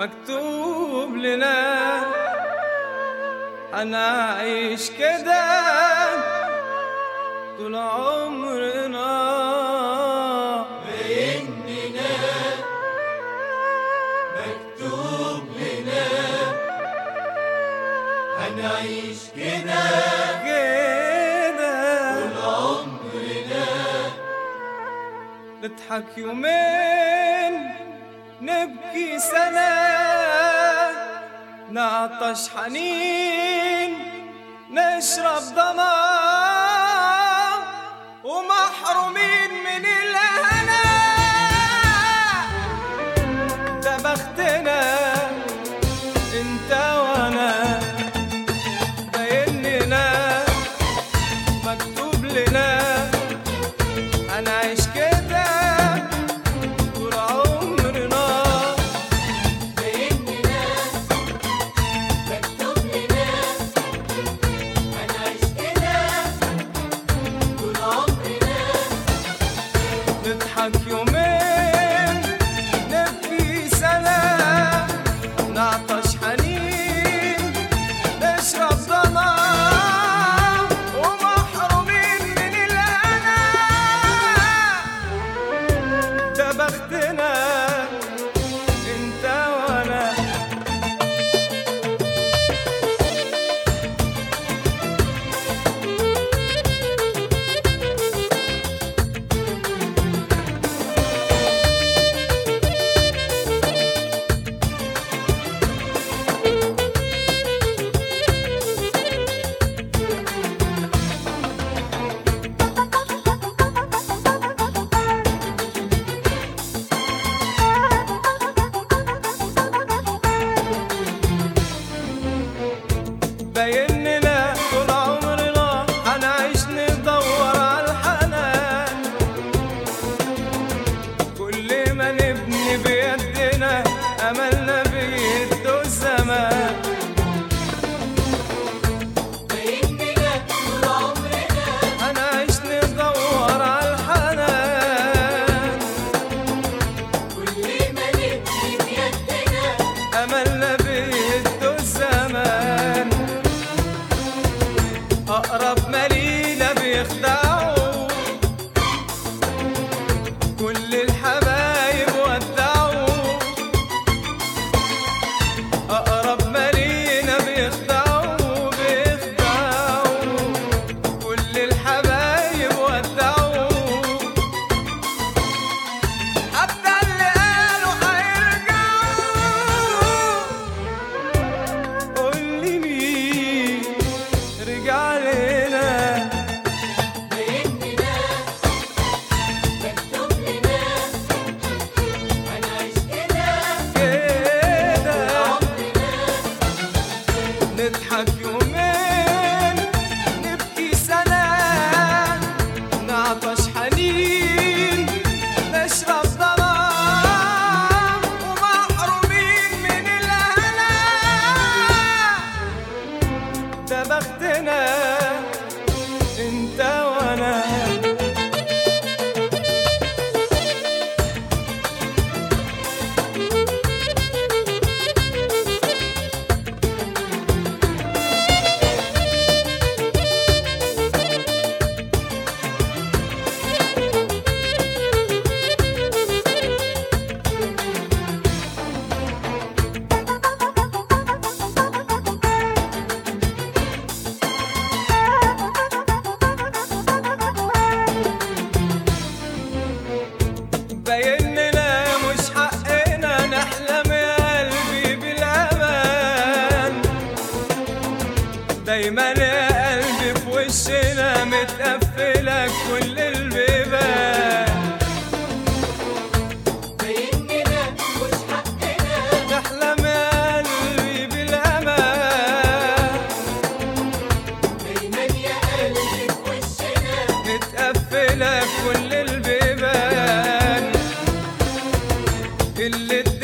مكتوب لنا هنعيش كده طول عمرنا بإننا مكتوب لنا هنعيش كده كده طول عمرنا نضحك يومين نبكي سنة نعطش حنين نشرب ضمان ومحرومين من الهنا ده بختنا انت وانا باين لنا مكتوب لنا هنعيش كده طول عمرنا بإننا مكتوب لنا هنعيش كده طول عمرنا نضحك يومين نبكي سنة نعطش حنين نشرب ضمان ومحرومين من الهنا ده بختنا انت وانا باين لنا طول عمرنا هنعيش ندور على الحنان كل ما نبني بيدنا املنا بيده الزمان بإننا طول عمرنا هنعيش ندور على الحنان كل ما نبني بيدنا املنا بيده الزمان اقرب ما لينا بيخدعوا كل الحبايب ودعوا اقرب ما لينا بيخدعوا بيخدعوا كل الحبايب ودعوا حتى اللي قالوا هيرجعوا قول لي مين رجع لنا بإننا مكتوب لنا هنعيش كده كده عمرنا نضحك يومين نبكي سنة نعطش حنين نشرب ضمان ومحرومين من الهنا ده بختنا انت وانا باين لنا مش حقنا نحلم يا قلبي بالامان دايما يا قلبي في وشنا متقفله كل البيبان بإننا مش حقنا نحلم يا قلبي بالامان دايما يا قلبي في وشنا متقفله كل البيبان اللي